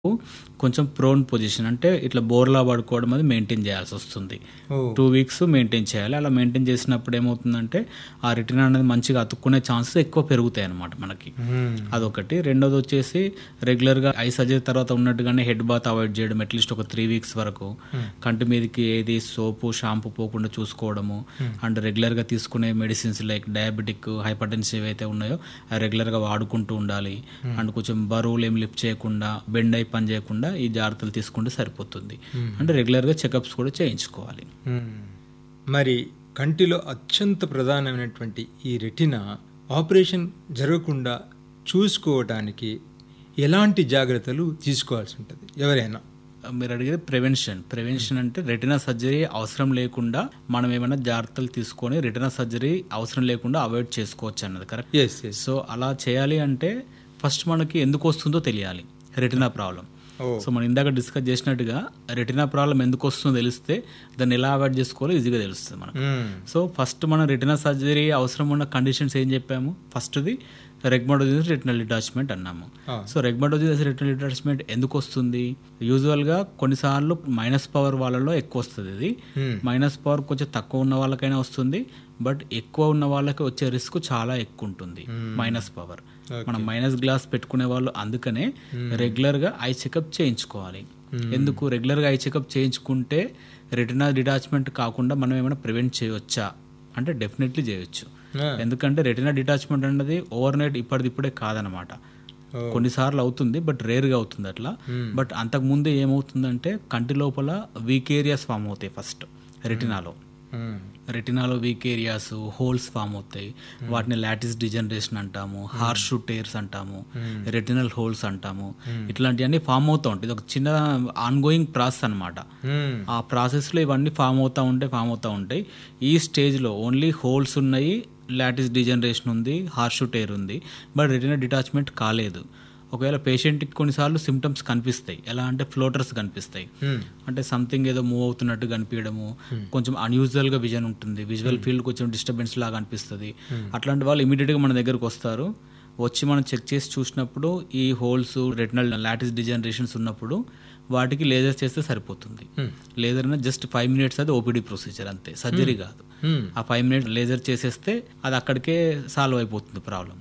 కొంచెం prone position అంటే ఇట్లా బోర్లా పడుకోవడం అది మెయింటైన్ చేయాల్సి వస్తుంది ఓ టూ వీక్స్ మెయింటైన్ చేయాలి అలా మెయింటైన్ చేసినప్పుడు ఏమవుతుందంటే ఆ రిటర్న్ అనేది మంచిగా అతుక్కునే ఛాన్సెస్ ఎక్కువ పెరుగుతాయి అన్నమాట మనకి మ్మ్. అదొకటి రెండోది వచ్చేసి రెగ్యులర్గా ఐ సర్జరీ తర్వాత ఉన్నట్టుగానే హెడ్ బాత్ అవాయిడ్ చేయడం అట్లీస్ట్ ఒక త్రీ వీక్స్ వరకు కంటి మీదకి ఏది సోపు షాంపూ పోకుండా చూసుకోవడము అండ్ రెగ్యులర్గా తీసుకునే మెడిసిన్స్ లైక్ డయాబెటిక్ హైపర్టెన్సివ్ అయితే ఉన్నాయో అవి రెగ్యులర్గా వాడుకుంటూ ఉండాలి అండ్ కొంచెం బరువులు ఏం లిఫ్ట్ చేయకుండా బెండ్ అయి పని చేయకుండా ఈ జాగ్రత్తలు తీసుకుంటే సరిపోతుంది అంటే రెగ్యులర్గా చెకప్స్ కూడా చేయించుకోవాలి మ్మ్. మరి కంటిలో అత్యంత ప్రధానమైనటువంటి ఈ రెటినా ఆపరేషన్ జరగకుండా చూసుకోవటానికి ఎలాంటి జాగ్రత్తలు తీసుకోవాల్సి ఉంటుంది ఎవరైనా మీరు అడిగేది ప్రివెన్షన్ ప్రివెన్షన్ అంటే రెటినా సర్జరీ అవసరం లేకుండా మనం ఏమైనా జాగ్రత్తలు తీసుకొని రెటినా సర్జరీ అవసరం లేకుండా అవాయిడ్ చేసుకోవచ్చు అన్నది కరెక్ట్ ఎస్ ఎస్ సో అలా చేయాలి అంటే ఫస్ట్ మనకి ఎందుకు వస్తుందో తెలియాలి రెటినా ప్రాబ్లం ఓ సో మనం ఇందాక డిస్కస్ చేసినట్టుగా రెటినా ప్రాబ్లం ఎందుకు వస్తుందో తెలిస్తే దాన్ని ఎలా అవాయిడ్ చేసుకోవాలో ఈజీగా తెలుస్తుంది మనకు మ్మ్. సో ఫస్ట్ మనం రెటినా సర్జరీ అవసరం ఉన్న కండిషన్స్ ఏం చెప్పాము ఫస్ట్ది రెగ్మడోజిస్ రెటినల్ డిటాచ్మెంట్ అన్నాము ఆ. సో రెగ్మడోజిస్ రెటినల్ డిటాచ్మెంట్ ఎందుకు వస్తుంది యూజువల్గా కొన్నిసార్లు మైనస్ పవర్ వాళ్ళలో ఎక్కువ వస్తుంది ఇది మ్మ్. మైనస్ పవర్ కొంచెం తక్కువ ఉన్న వాళ్ళకైనా వస్తుంది బట్ ఎక్కువ ఉన్న వాళ్ళకి వచ్చే రిస్క్ చాలా ఎక్కువ ఉంటుంది మైనస్ పవర్ మనం మైనస్ గ్లాస్ పెట్టుకునే వాళ్ళు అందుకనే రెగ్యులర్గా ఐ చెకప్ చేయించుకోవాలి ఎందుకు రెగ్యులర్గా ఐ చెకప్ చేయించుకుంటే రెటినా డిటాచ్మెంట్ కాకుండా మనం ఏమైనా ప్రివెంట్ చేయవచ్చా అంటే డెఫినెట్లీ చేయొచ్చు ఆ. ఎందుకంటే రెటినా డిటాచ్మెంట్ అన్నది ఓవర్ నైట్ ఇప్పటిదిప్పుడే కాదనమాట ఓ. కొన్నిసార్లు అవుతుంది బట్ రేర్గా అవుతుంది అట్లా బట్ అంతకు ముందే ఏమవుతుందంటే కంటి లోపల వీక్ ఏరియాస్ ఫామ్ అవుతాయి ఫస్ట్ రెటినాలో మ్మ్. రెటినాలో వీక్ ఏరియాస్ హోల్స్ ఫామ్ అవుతాయి వాటిని లాటిస్ డిజనరేషన్ అంటాము హార్ష్ టేర్స్ అంటాము రెటినల్ హోల్స్ అంటాము ఇట్లాంటివన్నీ ఫామ్ అవుతూ ఉంటాయి ఇది ఒక చిన్న ఆన్గోయింగ్ ప్రాసెస్ అన్నమాట మ్మ్. ఆ ప్రాసెస్లో ఇవన్నీ ఫామ్ అవుతూ ఉంటాయి ఫామ్ అవుతూ ఉంటాయి ఈ స్టేజ్లో ఓన్లీ హోల్స్ ఉన్నాయి లాటిస్ డిజనరేషన్ ఉంది హార్ష్ టేర్ ఉంది బట్ రెటినా డిటాచ్మెంట్ కాలేదు ఒకవేళ పేషెంట్కి కొన్నిసార్లు సిమ్టమ్స్ కనిపిస్తాయి ఎలా అంటే ఫ్లోటర్స్ కనిపిస్తాయి మ్మ్. అంటే సంథింగ్ ఏదో మూవ్ అవుతున్నట్టు కనిపించడము కొంచెం అన్యూజువల్గా విజన్ ఉంటుంది విజువల్ ఫీల్డ్ కొంచెం డిస్టర్బెన్స్ లాగా అనిపిస్తుంది అట్లాంటి వాళ్ళు ఇమీడియట్గా మన దగ్గరకు వస్తారు వచ్చి మనం చెక్ చేసి చూసినప్పుడు ఈ హోల్స్ రెటినల్ లాటిస్ డిజనరేషన్స్ ఉన్నప్పుడు వాటికి లేజర్ చేస్తే సరిపోతుంది లేజర్ అనేది జస్ట్ ఫైవ్ మినిట్స్ అది ఓపీడీ ప్రొసీజర్ అంతే సర్జరీ కాదు మ్మ్. ఆ ఫైవ్ మినిట్స్ లేజర్ చేసేస్తే అది అక్కడికే సాల్వ్ అయిపోతుంది problem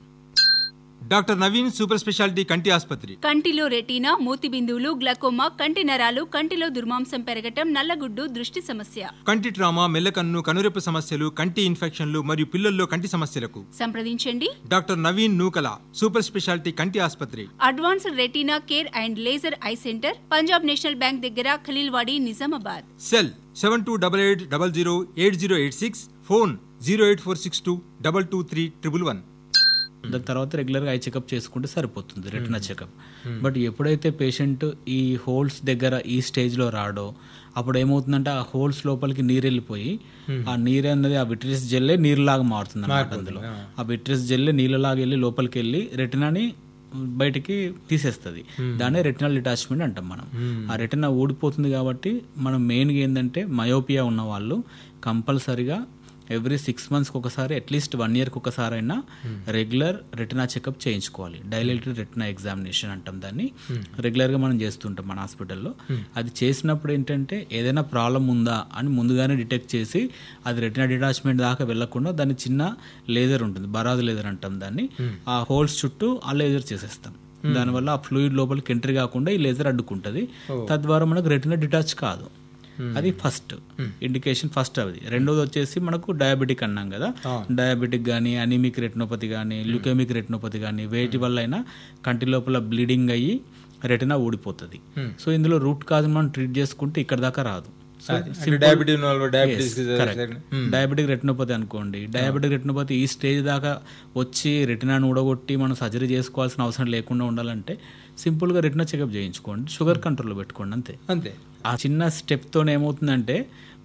doctor Naveen super specialty కంటి ఆసుపత్రి కంటిలో రెటీనా మూతి బిందువులు గ్లకోమా కంటి నరాలు కంటిలో దుర్మాంసం పెరగటం నల్లగుడ్డు దృష్టి సమస్య కంటి ట్రామా మెల్లకన్ను కనురెప్ప సమస్యలు కంటి ఇన్ఫెక్షన్లు మరియు పిల్లల్లో కంటి సమస్యలకు సంప్రదించండి doctor Naveen Nookala super specialty కంటి ఆసుపత్రి advanced retina care and laser eye centre Punjab national bank దగ్గర Khaleelwadi Nizamabad cell seven two double eight double zero eight zero eight six phone zero eight four six two double two three triple one దాని తర్వాత రెగ్యులర్గా eye checkup చేసుకుంటే సరిపోతుంది retina checkup but ఎప్పుడైతే patient ఈ holes దగ్గర ఈ స్టేజ్లో రాడో అప్పుడు ఏమవుతుందంటే ఆ హోల్స్ లోపలికి నీరు వెళ్ళిపోయి ఆ నీరు అన్నది ఆ విట్రిస్ జెల్లే నీరులాగా మారుతుంది అన్నమాట అందులో ఆ విట్రిస్ జెల్లే నీళ్ళలాగా వెళ్ళి లోపలికి వెళ్ళి రెటినాని బయటికి తీసేస్తుంది దాన్నే రెటినల్ డిటాచ్మెంట్ అంటాం మనం ఆ రెటినా ఊడిపోతుంది కాబట్టి మనం మెయిన్గా ఏంటంటే మయోపియా ఉన్న వాళ్ళు కంపల్సరిగా ఎవ్రీ సిక్స్ మంత్స్కి ఒకసారి అట్లీస్ట్ వన్ ఇయర్కి ఒకసారి అయినా రెగ్యులర్ రెటినా చెకప్ చేయించుకోవాలి డైలెటెడ్ రెటినా ఎగ్జామినేషన్ అంటాం దాన్ని రెగ్యులర్గా మనం చేస్తుంటాం మన హాస్పిటల్లో అది చేసినప్పుడు ఏంటంటే ఏదైనా ప్రాబ్లం ఉందా అని ముందుగానే డిటెక్ట్ చేసి అది రెటినా డిటాచ్మెంట్ దాకా వెళ్లకుండా దాని చిన్న లేజర్ ఉంటుంది బరాజ్ లేజర్ అంటాం దాన్ని ఆ హోల్స్ చుట్టూ ఆ లేజర్ చేసేస్తాం దానివల్ల ఆ ఫ్లూయిడ్ లోపలికి ఎంట్రీ కాకుండా ఈ లేజర్ అడ్డుకుంటుంది తద్వారా మనకు రెటినా డిటాచ్ కాదు అది ఫస్ట్ ఇండికేషన్ ఫస్ట్ అది రెండోది వచ్చేసి మనకు డయాబెటిక్ అన్నాం కదా డయాబెటిక్ కానీ అనిమిక్ రెటినోపతి కానీ ల్యూకెమిక్ రెటినోపతి కానీ వేటి వల్ల అయినా కంటి లోపల బ్లీడింగ్ అయ్యి రెటినా ఊడిపోతుంది సో ఇందులో రూట్ కాజ్ మనం ట్రీట్ చేసుకుంటే ఇక్కడ దాకా రాదు so diabetes diabetes diabetic retinopathy అనుకోండి డయాబెటిక్ రెటినోపతి ఈ స్టేజ్ దాకా వచ్చి రెటినాను ఊడగొట్టి మనం సర్జరీ చేసుకోవాల్సిన అవసరం లేకుండా ఉండాలంటే సింపుల్గా రెటినా చెకప్ చేయించుకోండి షుగర్ కంట్రోల్లో పెట్టుకోండి అంతే అంతే ఆ చిన్న స్టెప్తో ఏమవుతుందంటే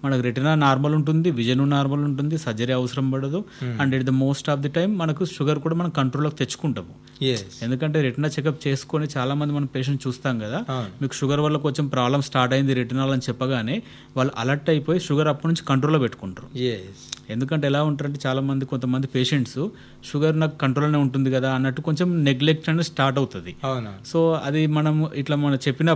మనకు రెటినా నార్మల్ ఉంటుంది విజన్ నార్మల్ ఉంటుంది సర్జరీ అవసరం పడదు and it the most of the time మనకు షుగర్ కూడా మనం కంట్రోల్లోకి తెచ్చుకుంటాము ఎస్ ఎందుకంటే రెటినా చెకప్ చేసుకొని చాలా మంది మనం పేషెంట్ చూస్తాం కదా అవును. మీకు షుగర్ వల్ల కొంచెం ప్రాబ్లం స్టార్ట్ అయింది రెటినాల్ అని చెప్పగానే వాళ్ళు అలర్ట్ అయిపోయి షుగర్ అప్పటి నుంచి కంట్రోల్లో పెట్టుకుంటారు ఎస్ ఎందుకంటే ఎలా ఉంటారంటే చాలా మంది కొంతమంది పేషెంట్స్ షుగర్ నాకు కంట్రోల్నే ఉంటుంది కదా అన్నట్టు కొంచెం నెగ్లెక్ట్ అనేది స్టార్ట్ అవుతుంది అవునా సో అది మనం ఇట్లా మనం చెప్పిన